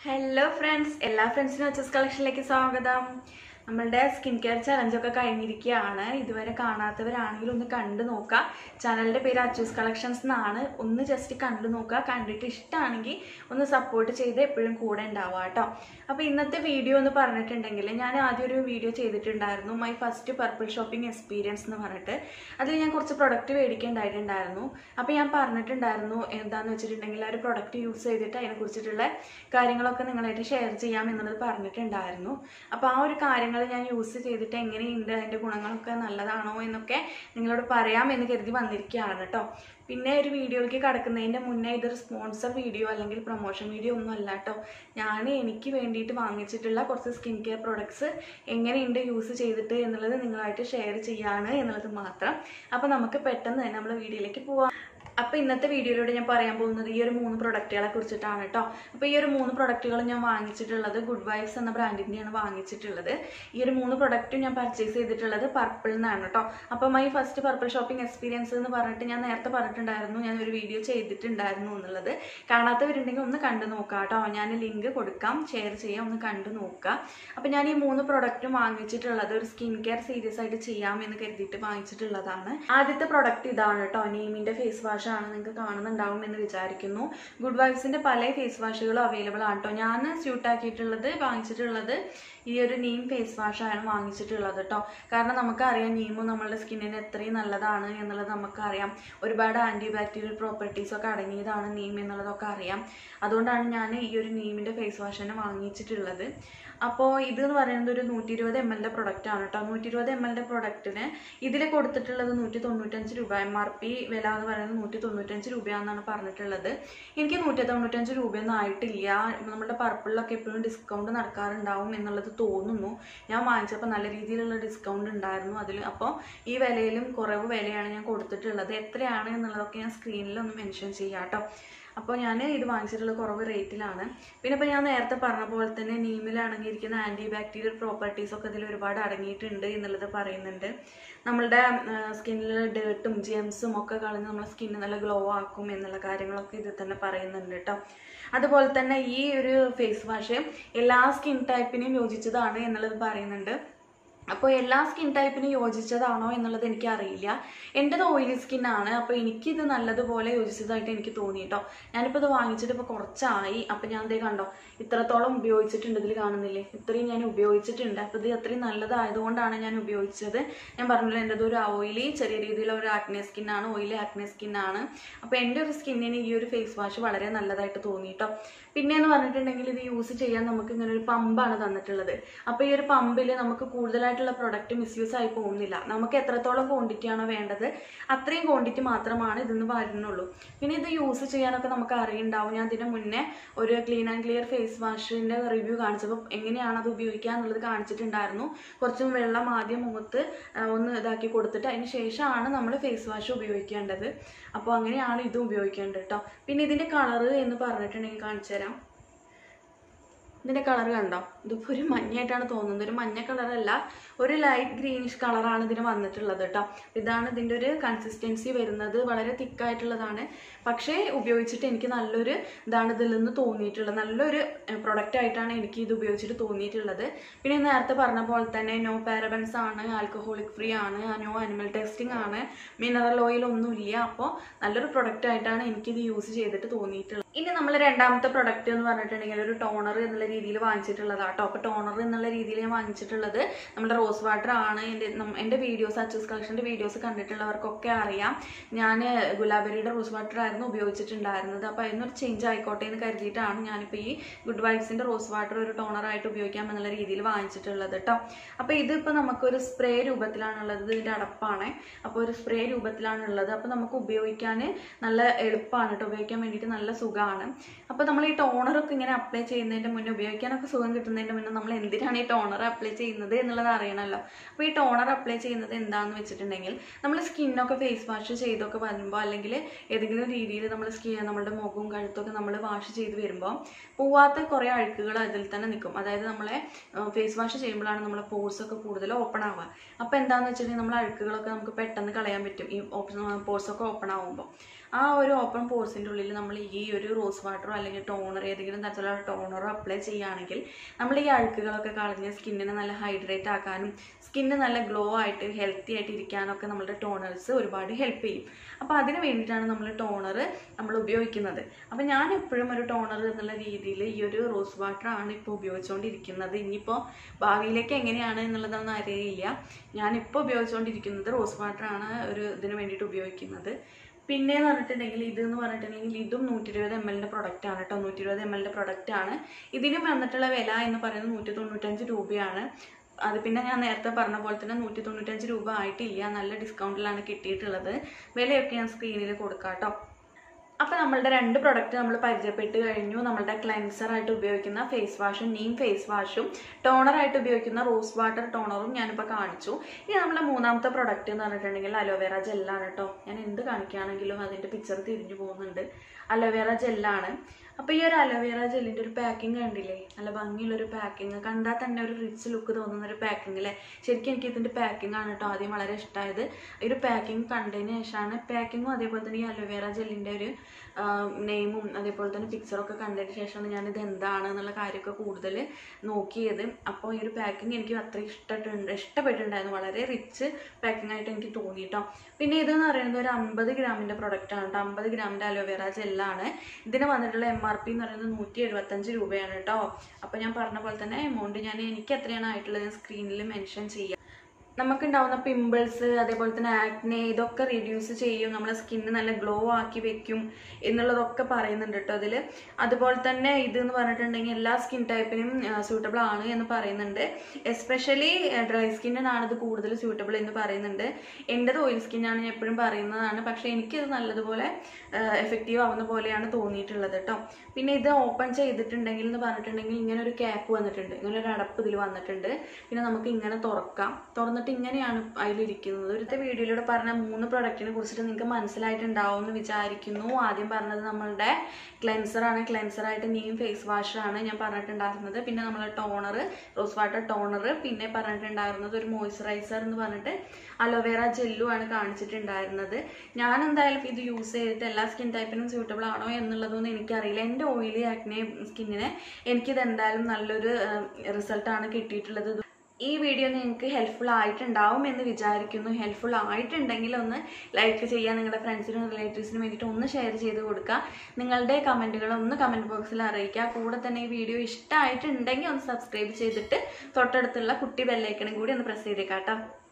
hello friends എല്ലാ ഫ്രണ്ട്സിനും H S കളക്ഷനിലേക്ക് സ്വാഗതം നമ്മളുടെ സ്കിൻ കെയർ ചലഞ്ചൊക്കെ കഴിഞ്ഞിരിക്കുകയാണ് ഇതുവരെ കാണാത്തവരാണെങ്കിൽ ഒന്ന് കണ്ടു നോക്കുക ചാനലിൻ്റെ പേര് അച്ചൂസ് കളക്ഷൻസ് എന്നാണ് ഒന്ന് ജസ്റ്റ് കണ്ടു നോക്കുക കണ്ടിട്ട് ഇഷ്ടമാണെങ്കിൽ ഒന്ന് സപ്പോർട്ട് ചെയ്ത് എപ്പോഴും കൂടെ ഉണ്ടാവുക കേട്ടോ അപ്പോൾ ഇന്നത്തെ വീഡിയോ എന്ന് പറഞ്ഞിട്ടുണ്ടെങ്കിൽ ഞാൻ ആദ്യം ഒരു വീഡിയോ ചെയ്തിട്ടുണ്ടായിരുന്നു my first Purplle shopping experience എന്ന് പറഞ്ഞിട്ട് അതിൽ ഞാൻ കുറച്ച് പ്രൊഡക്റ്റ് മേടിക്കേണ്ടായിട്ടുണ്ടായിരുന്നു അപ്പോൾ ഞാൻ പറഞ്ഞിട്ടുണ്ടായിരുന്നു എന്താണെന്ന് വെച്ചിട്ടുണ്ടെങ്കിൽ ആ ഒരു പ്രൊഡക്റ്റ് യൂസ് ചെയ്തിട്ട് അതിനെക്കുറിച്ചിട്ടുള്ള കാര്യങ്ങളൊക്കെ നിങ്ങളായിട്ട് ഷെയർ ചെയ്യാം എന്നുള്ളത് പറഞ്ഞിട്ടുണ്ടായിരുന്നു അപ്പോൾ ആ ഒരു കാര്യങ്ങൾ ഞാൻ യൂസ് ചെയ്തിട്ട് എങ്ങനെയുണ്ട് അതിൻ്റെ ഗുണങ്ങളൊക്കെ നല്ലതാണോ എന്നൊക്കെ നിങ്ങളോട് പറയാം എന്ന് കരുതി വന്നിരിക്കുകയാണ് കേട്ടോ പിന്നെ ഒരു വീഡിയോയിലേക്ക് കടക്കുന്നതിൻ്റെ മുന്നേ ഇതൊരു സ്പോൺസർ വീഡിയോ അല്ലെങ്കിൽ പ്രൊമോഷൻ വീഡിയോ ഒന്നും അല്ല കേട്ടോ ഞാൻ എനിക്ക് വേണ്ടിയിട്ട് വാങ്ങിച്ചിട്ടുള്ള കുറച്ച് സ്കിൻ കെയർ പ്രൊഡക്ട്സ് എങ്ങനെയുണ്ട് യൂസ് ചെയ്തിട്ട് എന്നുള്ളത് നിങ്ങളായിട്ട് ഷെയർ ചെയ്യാണ് എന്നുള്ളത് മാത്രം അപ്പോൾ നമുക്ക് പെട്ടെന്ന് തന്നെ നമ്മൾ വീഡിയോയിലേക്ക് പോവാം അപ്പോൾ ഇന്നത്തെ വീഡിയോയിലൂടെ ഞാൻ പറയാൻ പോകുന്നത് ഈ ഒരു മൂന്ന് പ്രൊഡക്റ്റുകളെ കുറിച്ചിട്ടാണ് കേട്ടോ അപ്പോൾ ഈ ഒരു മൂന്ന് പ്രൊഡക്റ്റുകൾ ഞാൻ വാങ്ങിച്ചിട്ടുള്ളത് ഗുഡ് വൈബ്സ് എന്ന ബ്രാൻഡിൻ്റെയാണ് വാങ്ങിച്ചിട്ടുള്ളത് ഈ ഒരു മൂന്ന് പ്രൊഡക്റ്റും ഞാൻ പർച്ചേസ് ചെയ്തിട്ടുള്ളത് പർപ്പിൾ നിന്നാണ് കേട്ടോ അപ്പോൾ my first Purplle shopping experience എന്ന് പറഞ്ഞിട്ട് ഞാൻ നേരത്തെ പറഞ്ഞിട്ടുണ്ടായിരുന്നു ഞാൻ ഒരു വീഡിയോ ചെയ്തിട്ടുണ്ടായിരുന്നു എന്നുള്ളത് കാണാത്തവരുണ്ടെങ്കിൽ ഒന്ന് കണ്ടു നോക്കാം കേട്ടോ ഞാൻ ലിങ്ക് കൊടുക്കാം ഷെയർ ചെയ്യാം ഒന്ന് കണ്ടു നോക്കുക അപ്പോൾ ഞാൻ ഈ മൂന്ന് പ്രൊഡക്റ്റും വാങ്ങിച്ചിട്ടുള്ളത് ഒരു സ്കിൻ കെയർ സീരിയസ് ആയിട്ട് ചെയ്യാമെന്ന് കരുതിയിട്ട് വാങ്ങിച്ചിട്ടുള്ളതാണ് ആദ്യത്തെ പ്രൊഡക്റ്റ് ഇതാണ് കേട്ടോ നീമിൻ്റെ ഫേസ് വാഷ് ആണ് നിങ്ങൾക്ക് കാണുന്നുണ്ടാവും എന്ന് വിചാരിക്കുന്നു ഗുഡ് വൈബ്സിൻ്റെ പല ഫേസ് വാഷുകളും അവൈലബിൾ ആണ് കേട്ടോ ഞാൻ സ്യൂട്ട് ആക്കിയിട്ടുള്ളത് വാങ്ങിച്ചിട്ടുള്ളത് ഈ ഒരു നീം ഫേസ് വാഷാണ് വാങ്ങിച്ചിട്ടുള്ളത് കേട്ടോ കാരണം നമുക്കറിയാം നീമും നമ്മളുടെ സ്കിന്നിന് എത്രയും നല്ലതാണ് എന്നുള്ളത് നമുക്കറിയാം ഒരുപാട് ആൻറ്റി ബാക്ടീരിയൽ പ്രോപ്പർട്ടീസ് ഒക്കെ അടങ്ങിയതാണ് നീം എന്നുള്ളതൊക്കെ അറിയാം അതുകൊണ്ടാണ് ഞാൻ ഈ ഒരു നീമിൻ്റെ ഫേസ് വാഷ് തന്നെ വാങ്ങിച്ചിട്ടുള്ളത് അപ്പോൾ ഇത് എന്ന് പറയുന്നത് ഒരു നൂറ്റി ഇരുപത് എം എല്ലിൻ്റെ പ്രൊഡക്റ്റ് ആണ് കേട്ടോ നൂറ്റി ഇരുപത് എം എല്ലിൻ്റെ പ്രൊഡക്റ്റിന് ഇതിൽ കൊടുത്തിട്ടുള്ളത് നൂറ്റി തൊണ്ണൂറ്റഞ്ച് രൂപ എം ആർ പി വില എന്ന് പറയുന്നത് നൂറ്റി തൊണ്ണൂറ്റഞ്ച് രൂപയാണെന്നാണ് പറഞ്ഞിട്ടുള്ളത് എനിക്ക് നൂറ്റി തൊണ്ണൂറ്റഞ്ച് രൂപയൊന്നും ആയിട്ടില്ല നമ്മുടെ പർപ്പിളിലൊക്കെ എപ്പോഴും ഡിസ്കൗണ്ട് നടക്കാറുണ്ടാവും എന്നുള്ളത് തോന്നുന്നു ഞാൻ വാങ്ങിച്ചപ്പോൾ നല്ല രീതിയിലുള്ള ഡിസ്കൗണ്ട് ഉണ്ടായിരുന്നു അതിൽ അപ്പോൾ ഈ വിലയിലും കുറവ് വിലയാണ് ഞാൻ കൊടുത്തിട്ടുള്ളത് എത്രയാണ് എന്നുള്ളതൊക്കെ ഞാൻ സ്ക്രീനിൽ ഒന്ന് മെൻഷൻ ചെയ്യാം കേട്ടോ അപ്പോൾ ഞാൻ ഇത് വാങ്ങിച്ചിട്ടുള്ളത് കുറവ് റേറ്റിലാണ് പിന്നെ ഇപ്പോൾ ഞാൻ നേരത്തെ പറഞ്ഞ പോലെ തന്നെ നീമിൽ അടങ്ങിയിരിക്കുന്ന ആൻറ്റി ബാക്ടീരിയൽ പ്രോപ്പർട്ടീസ് ഒക്കെ ഇതിൽ ഒരുപാട് അടങ്ങിയിട്ടുണ്ട് എന്നുള്ളത് പറയുന്നുണ്ട് നമ്മളുടെ സ്കിന്നിൽ ഡേർട്ടും ജെംസും ഒക്കെ കളഞ്ഞ് നമ്മുടെ സ്കിന്ന് നല്ല ഗ്ലോ ആക്കും എന്നുള്ള കാര്യങ്ങളൊക്കെ ഇതിൽ തന്നെ പറയുന്നുണ്ട് കേട്ടോ അതുപോലെ തന്നെ ഈ ഒരു ഫേസ് വാഷ് എല്ലാ സ്കിൻ ടൈപ്പിനും യോജിച്ചതാണ് എന്നുള്ളത് പറയുന്നുണ്ട് അപ്പോൾ എല്ലാ സ്കിൻ ടൈപ്പിനും യോജിച്ചതാണോ എന്നുള്ളത് എനിക്ക് അറിയില്ല എൻ്റെത് ഓയിലി സ്കിന്നാണ് അപ്പോൾ എനിക്കിത് നല്ലതുപോലെ യോജിച്ചതായിട്ട് എനിക്ക് തോന്നി കേട്ടോ ഞാനിപ്പോൾ ഇത് വാങ്ങിച്ചിട്ട് ഇപ്പോൾ കുറച്ചായി അപ്പോൾ ഞാൻ ദേ കണ്ടോ ഇത്രത്തോളം ഉപയോഗിച്ചിട്ടുണ്ട് ഇതിൽ കാണുന്നില്ലേ ഇത്രയും ഞാൻ ഉപയോഗിച്ചിട്ടുണ്ട് അപ്പോൾ ഇത് അത്രയും നല്ലതായതുകൊണ്ടാണ് ഞാൻ ഉപയോഗിച്ചത് ഞാൻ പറഞ്ഞില്ല എൻ്റെത് ഒരു ഓയിലി ചെറിയ രീതിയിലുള്ള ഒരു ആക്നെ സ്കിന്നാണ് ഓയിലി ആക്നെ സ്കിന്നാണ് അപ്പോൾ എൻ്റെ ഒരു സ്കിന്നിന് ഈ ഒരു ഫേസ് വാഷ് വളരെ നല്ലതായിട്ട് തോന്നി കേട്ടോ പിന്നെ എന്ന് പറഞ്ഞിട്ടുണ്ടെങ്കിൽ ഇത് യൂസ് ചെയ്യാൻ നമുക്ക് ഇങ്ങനെ ഒരു പമ്പാണ് തന്നിട്ടുള്ളത് അപ്പോൾ ഈ ഒരു പമ്പിൽ നമുക്ക് കൂടുതലായിട്ടുള്ള പ്രൊഡക്റ്റ് മിസ്യൂസ് ആയി പോകുന്നില്ല നമുക്ക് എത്രത്തോളം ക്വാണ്ടിറ്റി ആണോ വേണ്ടത് അത്രയും ക്വാണ്ടിറ്റി മാത്രമാണ് ഇതിന്ന് വരുന്നുള്ളൂ പിന്നെ ഇത് യൂസ് ചെയ്യാനൊക്കെ നമുക്ക് അറിയുണ്ടാവും ഞാൻ ഇതിന് മുന്നേ ഒരു ക്ലീൻ ആൻഡ് ക്ലിയർ ഫേസ് വാഷിൻ്റെ റിവ്യൂ കാണിച്ചപ്പോൾ എങ്ങനെയാണ് അത് ഉപയോഗിക്കുക എന്നുള്ളത് കാണിച്ചിട്ടുണ്ടായിരുന്നു കുറച്ചും വെള്ളം ആദ്യം മുഖത്ത് ആ, ഒന്ന് ഇതാക്കി കൊടുത്തിട്ട് അതിന് ശേഷമാണ് നമ്മൾ ഫേസ് വാഷ് ഉപയോഗിക്കേണ്ടത് അപ്പോൾ അങ്ങനെയാണ് ഇത് ഉപയോഗിക്കേണ്ടത് കേട്ടോ പിന്നെ ഇതിൻ്റെ കളറ് എന്ന് പറഞ്ഞിട്ടുണ്ടെങ്കിൽ കാണിച്ചു തരാം ഇതിൻ്റെ കളർ കണ്ടോ ഇതിപ്പോൾ ഒരു മഞ്ഞയായിട്ടാണ് തോന്നുന്നത് ഒരു മഞ്ഞ കളറല്ല ഒരു ലൈറ്റ് ഗ്രീനിഷ് കളറാണ് ഇതിന് വന്നിട്ടുള്ളത് കേട്ടോ ഇതാണ് ഇതിൻ്റെ ഒരു കൺസിസ്റ്റൻസി വരുന്നത് വളരെ തിക്കായിട്ടുള്ളതാണ് പക്ഷേ ഉപയോഗിച്ചിട്ട് എനിക്ക് നല്ലൊരു ഇതാണ് ഇതിൽ നിന്ന് തോന്നിയിട്ടുള്ളത് നല്ലൊരു പ്രൊഡക്റ്റ് ആയിട്ടാണ് എനിക്ക് ഇത് ഉപയോഗിച്ചിട്ട് തോന്നിയിട്ടുള്ളത് പിന്നെ നേരത്തെ പറഞ്ഞ പോലെ തന്നെ നോ പാരബൻസ് ആണ് ആൽക്കഹോളിക് ഫ്രീ ആണ് നോ അനിമൽ ടെസ്റ്റിംഗ് ആണ് മിനറൽ ഓയിൽ ഒന്നുമില്ല അപ്പോൾ നല്ലൊരു പ്രൊഡക്റ്റ് ആയിട്ടാണ് എനിക്കിത് യൂസ് ചെയ്തിട്ട് തോന്നിയിട്ടുള്ളത് ഇനി നമ്മൾ രണ്ടാമത്തെ പ്രൊഡക്റ്റ് എന്ന് പറഞ്ഞിട്ടുണ്ടെങ്കിൽ ഒരു ടോണർ എന്നുള്ള രീതിയിൽ വാങ്ങിച്ചിട്ടുള്ളതാണ് കേട്ടോ അപ്പോൾ ടോണർ എന്നുള്ള രീതിയിൽ ഞാൻ വാങ്ങിച്ചിട്ടുള്ളത് നമ്മുടെ റോസ് വാട്ടർ ആണ് എൻ്റെ നം- എൻ്റെ വീഡിയോസ് അച്ചൂസ് കളക്ഷൻ്റെ വീഡിയോസ് കണ്ടിട്ടുള്ളവർക്കൊക്കെ അറിയാം ഞാൻ ഗുലാബരിയുടെ റോസ് വാട്ടർ ആയിരുന്നു ഉപയോഗിച്ചിട്ടുണ്ടായിരുന്നത് അപ്പോൾ അതിനൊരു ചേഞ്ച് ആയിക്കോട്ടെ എന്ന് കരുതിയിട്ടാണ് ഞാനിപ്പോൾ ഈ ഗുഡ് വൈബ്സിൻ്റെ റോസ് വാട്ടർ ഒരു ടോണറായിട്ട് ഉപയോഗിക്കാം എന്നുള്ള രീതിയിൽ വാങ്ങിച്ചിട്ടുള്ളത് കേട്ടോ അപ്പോൾ ഇതിപ്പോൾ നമുക്കൊരു സ്പ്രേ രൂപത്തിലാണുള്ളത് ഇതിൻ്റെ അടപ്പാണ് അപ്പോൾ ഒരു സ്പ്രേ രൂപത്തിലാണുള്ളത് അപ്പോൾ നമുക്ക് ഉപയോഗിക്കാൻ നല്ല എളുപ്പമാണ് കേട്ടോ ഉപയോഗിക്കാൻ വേണ്ടിയിട്ട് നല്ല സുഖമാണ് അപ്പോൾ നമ്മൾ ഈ ടോണറൊക്കെ ഇങ്ങനെ അപ്ലൈ ചെയ്യുന്നതിൻ്റെ മുന്നേ ഉപയോഗിക്കാനൊക്കെ സുഖം കിട്ടുന്നതിൻ്റെ മുന്നേ നമ്മൾ എന്തിനാണ് ഈ ടോണർ അപ്ലൈ ചെയ്യുന്നത് എന്നുള്ളത് അറിയണമല്ലോ അപ്പോൾ ഈ ടോണർ അപ്ലൈ ചെയ്യുന്നത് എന്താണെന്ന് വെച്ചിട്ടുണ്ടെങ്കിൽ നമ്മൾ സ്കിന്നൊക്കെ ഫേസ് വാഷ് ചെയ്തൊക്കെ വരുമ്പോൾ അല്ലെങ്കിൽ ഏതെങ്കിലും രീതിയിൽ നമ്മൾ സ്കിൻ നമ്മുടെ മുഖവും കഴുത്തൊക്കെ നമ്മൾ വാഷ് ചെയ്ത് വരുമ്പോൾ പോവാത്ത കുറേ അഴുക്കുകൾ അതിൽ തന്നെ നിൽക്കും അതായത് നമ്മളെ ഫേസ് വാഷ് ചെയ്യുമ്പോഴാണ് നമ്മളെ pores ഒക്കെ കൂടുതൽ ഓപ്പൺ ആവുക അപ്പോൾ എന്താണെന്ന് വെച്ചിട്ടുണ്ടെങ്കിൽ നമ്മൾ അഴുക്കുകളൊക്കെ നമുക്ക് പെട്ടെന്ന് കളയാൻ പറ്റും ഈ പോഴ്സ് ഒക്കെ ഓപ്പൺ ആവുമ്പോൾ ആ ഒരു ഓപ്പൺ പോർസിൻ്റെ ഉള്ളിൽ നമ്മൾ ഈ ഒരു റോസ് വാട്ടറോ അല്ലെങ്കിൽ ടോണർ ഏതെങ്കിലും തരത്തിലുള്ള ടോണറോ അപ്ലൈ ചെയ്യുകയാണെങ്കിൽ നമ്മൾ ഈ അഴുക്കുകളൊക്കെ കളഞ്ഞ് സ്കിന്നിനെ നല്ല ഹൈഡ്രേറ്റ് ആക്കാനും സ്കിന്ന് നല്ല ഗ്ലോ ആയിട്ട് ഹെൽത്തി ആയിട്ട് ഇരിക്കാനൊക്കെ നമ്മളുടെ ടോണേഴ്സ് ഒരുപാട് ഹെൽപ്പ് ചെയ്യും അപ്പോൾ അതിന് വേണ്ടിയിട്ടാണ് നമ്മൾ ടോണർ നമ്മൾ ഉപയോഗിക്കുന്നത് അപ്പോൾ ഞാൻ എപ്പോഴും ഒരു ടോണർ എന്നുള്ള രീതിയിൽ ഈ ഒരു റോസ് വാട്ടർ ആണ് ഇപ്പോൾ ഉപയോഗിച്ചുകൊണ്ടിരിക്കുന്നത് ഇനിയിപ്പോൾ ഭാവിയിലേക്ക് എങ്ങനെയാണ് എന്നുള്ളതൊന്നും അറിയില്ല ഞാനിപ്പോൾ ഉപയോഗിച്ചുകൊണ്ടിരിക്കുന്നത് റോസ് വാട്ടർ ആണ് ഒരു ഇതിന് വേണ്ടിയിട്ട് ഉപയോഗിക്കുന്നത് പിന്നെ എന്ന് പറഞ്ഞിട്ടുണ്ടെങ്കിൽ ഇത് എന്ന് പറഞ്ഞിട്ടുണ്ടെങ്കിൽ ഇതും നൂറ്റി ഇരുപത് എം എല്ലിൻ്റെ പ്രൊഡക്റ്റ് ആണ് കേട്ടോ നൂറ്റി ഇരുപത് എം എല്ലിൻ്റെ പ്രൊഡക്റ്റ് ആണ് ഇതിന് വന്നിട്ടുള്ള വില എന്ന് പറയുന്നത് നൂറ്റി തൊണ്ണൂറ്റഞ്ച് രൂപയാണ് അത് പിന്നെ ഞാൻ നേരത്തെ പറഞ്ഞ പോലെ തന്നെ നൂറ്റി തൊണ്ണൂറ്റഞ്ച് രൂപ ആയിട്ടില്ല നല്ല ഡിസ്കൗണ്ടിലാണ് കിട്ടിയിട്ടുള്ളത് വിലയൊക്കെ ഞാൻ സ്ക്രീനിൽ കൊടുക്കാം കേട്ടോ അപ്പോൾ നമ്മളുടെ രണ്ട് പ്രൊഡക്റ്റ് നമ്മൾ പരിചയപ്പെട്ട് കഴിഞ്ഞു നമ്മളുടെ ക്ലെൻസർ ആയിട്ട് ഉപയോഗിക്കുന്ന ഫേസ് വാഷും നീം ഫേസ് വാഷും ടോണറായിട്ട് ഉപയോഗിക്കുന്ന റോസ് വാട്ടർ ടോണറും ഞാനിപ്പോൾ കാണിച്ചു ഇനി നമ്മുടെ മൂന്നാമത്തെ പ്രൊഡക്റ്റ് എന്ന് പറഞ്ഞിട്ടുണ്ടെങ്കിൽ അലോവേറ ജെല്ലാണ് കേട്ടോ ഞാൻ എന്ത് കാണിക്കുകയാണെങ്കിലും അതിൻ്റെ പിക്ചർ തിരിഞ്ഞു പോകുന്നുണ്ട് അലോവേറ ജെല്ലാണ് അപ്പോൾ ഈ ഒരു അലോവേറ ജെല്ലിൻ്റെ ഒരു പാക്കിംഗ് കണ്ടില്ലേ നല്ല ഭംഗിയുള്ളൊരു പാക്കിംഗ് കണ്ടാൽ തന്നെ ഒരു റിച്ച് ലുക്ക് തോന്നുന്ന ഒരു പാക്കിംഗ് അല്ലേ ശരിക്കും എനിക്ക് ഇതിൻ്റെ പാക്കിംഗ് ആണ് കേട്ടോ ആദ്യം വളരെ ഇഷ്ടമായത് ഈ ഒരു പാക്കിംഗ് കണ്ടതിന് ശേഷമാണ് പാക്കിങ്ങും അതേപോലെ തന്നെ ഈ അലോവേറ ജെല്ലിൻ്റെ ഒരു നെയിമും അതേപോലെ തന്നെ പിക്ചറൊക്കെ കണ്ടതിന് ശേഷമാണ് ഞാനിത് എന്താണ് എന്നുള്ള കാര്യമൊക്കെ കൂടുതൽ നോക്കിയത് അപ്പോൾ ഈ ഒരു പാക്കിംഗ് എനിക്ക് അത്ര ഇഷ്ടപ്പെട്ടുണ്ട് ഇഷ്ടപ്പെട്ടിട്ടുണ്ടായിരുന്നു വളരെ റിച്ച് പാക്കിംഗ് ആയിട്ട് എനിക്ക് തോന്നി കേട്ടോ പിന്നെ ഇതെന്ന് പറയുന്നത് ഒരു അമ്പത് ഗ്രാമിൻ്റെ പ്രൊഡക്റ്റാണ് കേട്ടോ അമ്പത് ഗ്രാമിൻ്റെ അലോവേറ ജെല്ലാണ് ഇതിന് വന്നിട്ടുള്ള എം ആർ പി എന്ന് പറയുന്നത് നൂറ്റി എഴുപത്തഞ്ച് രൂപയാണ് കേട്ടോ അപ്പോൾ ഞാൻ പറഞ്ഞ പോലെ തന്നെ എമൗണ്ട് ഞാൻ എനിക്ക് എത്രയാണ് ആയിട്ടുള്ളത് സ്ക്രീനിൽ മെൻഷൻ ചെയ്യാം നമുക്കുണ്ടാവുന്ന പിമ്പിൾസ് അതേപോലെ തന്നെ ആക്നെ ഇതൊക്കെ റിഡ്യൂസ് ചെയ്യും നമ്മളെ സ്കിന്ന് നല്ല ഗ്ലോ ആക്കി വെക്കും എന്നുള്ളതൊക്കെ പറയുന്നുണ്ട് കേട്ടോ അതിൽ അതുപോലെ തന്നെ ഇത് എന്ന് പറഞ്ഞിട്ടുണ്ടെങ്കിൽ എല്ലാ സ്കിൻ ടൈപ്പിനും സ്യൂട്ടബിൾ ആണ് എന്ന് പറയുന്നുണ്ട് എസ്പെഷ്യലി ഡ്രൈ സ്കിന്നിനാണ് ഇത് കൂടുതൽ സ്യൂട്ടബിൾ എന്ന് പറയുന്നുണ്ട് എൻ്റെത് ഓയിൽ സ്കിന്നാണ് ഞാൻ എപ്പോഴും പറയുന്നതാണ് പക്ഷേ എനിക്കിത് നല്ലതുപോലെ എഫക്റ്റീവ് ആവുന്ന പോലെയാണ് തോന്നിയിട്ടുള്ളത് കേട്ടോ പിന്നെ ഇത് ഓപ്പൺ ചെയ്തിട്ടുണ്ടെങ്കിൽ എന്ന് പറഞ്ഞിട്ടുണ്ടെങ്കിൽ ഇങ്ങനെ ഒരു ക്യാപ്പ് വന്നിട്ടുണ്ട് ഇങ്ങനെ ഒരു അടപ്പ് ഇതിൽ വന്നിട്ടുണ്ട് പിന്നെ നമുക്ക് ഇങ്ങനെ തുറക്കാം തുറന്നിട്ട് ഇങ്ങനെയാണ് അതിലിരിക്കുന്നത് ഒരുത്തെ വീഡിയോയിലൂടെ പറഞ്ഞ മൂന്ന് പ്രൊഡക്റ്റിനെ കുറിച്ചിട്ട് നിങ്ങൾക്ക് മനസ്സിലായിട്ടുണ്ടാവും എന്ന് വിചാരിക്കുന്നു ആദ്യം പറഞ്ഞത് നമ്മളുടെ ക്ലെൻസറാണ് ക്ലെൻസറായിട്ട് നീം ഫേസ് വാഷാണ് ഞാൻ പറഞ്ഞിട്ടുണ്ടായിരുന്നത് പിന്നെ നമ്മളെ ടോണർ റോസ് വാട്ടർ ടോണർ പിന്നെ പറഞ്ഞിട്ടുണ്ടായിരുന്നത് ഒരു മോയ്സ്ചറൈസർ എന്ന് പറഞ്ഞിട്ട് അലോവേറ ജെല്ലും ആണ് കാണിച്ചിട്ടുണ്ടായിരുന്നത് ഞാൻ എന്തായാലും ഇത് യൂസ് ചെയ്തിട്ട് എല്ലാ സ്കിൻ ടൈപ്പിനും സ്യൂട്ടബിൾ ആണോ എന്നുള്ളതൊന്നും എനിക്കറിയില്ല എൻ്റെ ഓയിലി ആക്നെ സ്കിന്നിന് എനിക്കിത് എന്തായാലും നല്ലൊരു റിസൾട്ടാണ് കിട്ടിയിട്ടുള്ളത് ഈ വീഡിയോ നിങ്ങൾക്ക് ഹെൽപ്ഫുൾ ആയിട്ടുണ്ടാവും എന്ന് വിചാരിക്കുന്നു ഹെൽപ്ഫുൾ ആയിട്ടുണ്ടെങ്കിൽ ഒന്ന് ലൈക്ക് ചെയ്യുക നിങ്ങളുടെ ഫ്രണ്ട്സിനും റിലേറ്റീവ്സിനും വേണ്ടിയിട്ട് ഒന്ന് ഷെയർ ചെയ്ത് കൊടുക്കുക നിങ്ങളുടെ കമൻറ്റുകൾ ഒന്ന് കമൻറ്റ് ബോക്സിൽ അറിയിക്കുക കൂടെ തന്നെ ഈ വീഡിയോ ഇഷ്ടമായിട്ടുണ്ടെങ്കിൽ ഒന്ന് സബ്സ്ക്രൈബ് ചെയ്തിട്ട് തൊട്ടടുത്തുള്ള കുട്ടി ബെല്ലൈക്കണും കൂടി ഒന്ന് പ്രസ് ചെയ്തേക്കാം കേട്ടോ